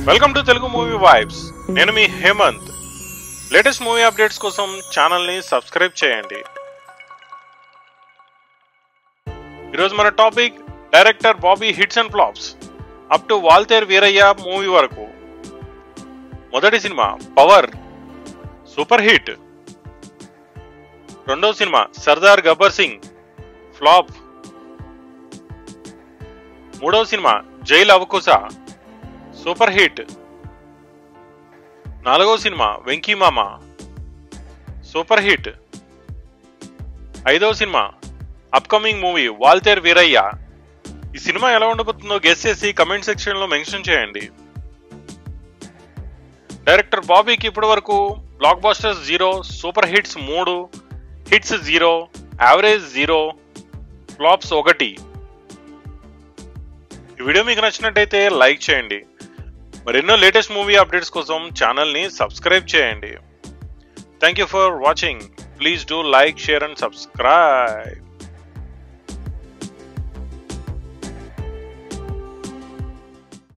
welcome to Telugu movie vibes నేను మీ Hemanth latest movie updates కోసం ఛానల్ ని సబ్స్క్రైబ్ చేయండి ఈరోజు మన topic director Bobby hits and flops up to Waltair Veerayya movie వరకు మొదటి సినిమా పవర్ సూపర్ హిట్ రెండవ సినిమా సర్దార్ గబ్బర్ సింగ్ ఫ్లాప్ మూడవ సినిమా జైల్ అవకుశ సూపర్ హిట్ నాలుగవ సినిమా వెంకీ మామ సూపర్ హిట్ ఐదవ సినిమా అప్కమింగ్ మూవీ వాల్తేర్ వీరయ్య ఈ సినిమా ఎలా ఉండబోతుందో గెస్ చేసి కమెంట్ సెక్షన్ లో మెన్షన్ చేయండి డైరెక్టర్ బాబీకి ఇప్పటి వరకు blockbusters zero super hits మూడు hits zero average zero flops ఒకటి ఈ వీడియో మీకు నచ్చినట్టయితే లైక్ చేయండి మరెన్నో లేటెస్ట్ మూవీ అప్డేట్స్ కోసం ఛానల్ని సబ్స్క్రైబ్ చేయండి thank you for watching please do like share and subscribe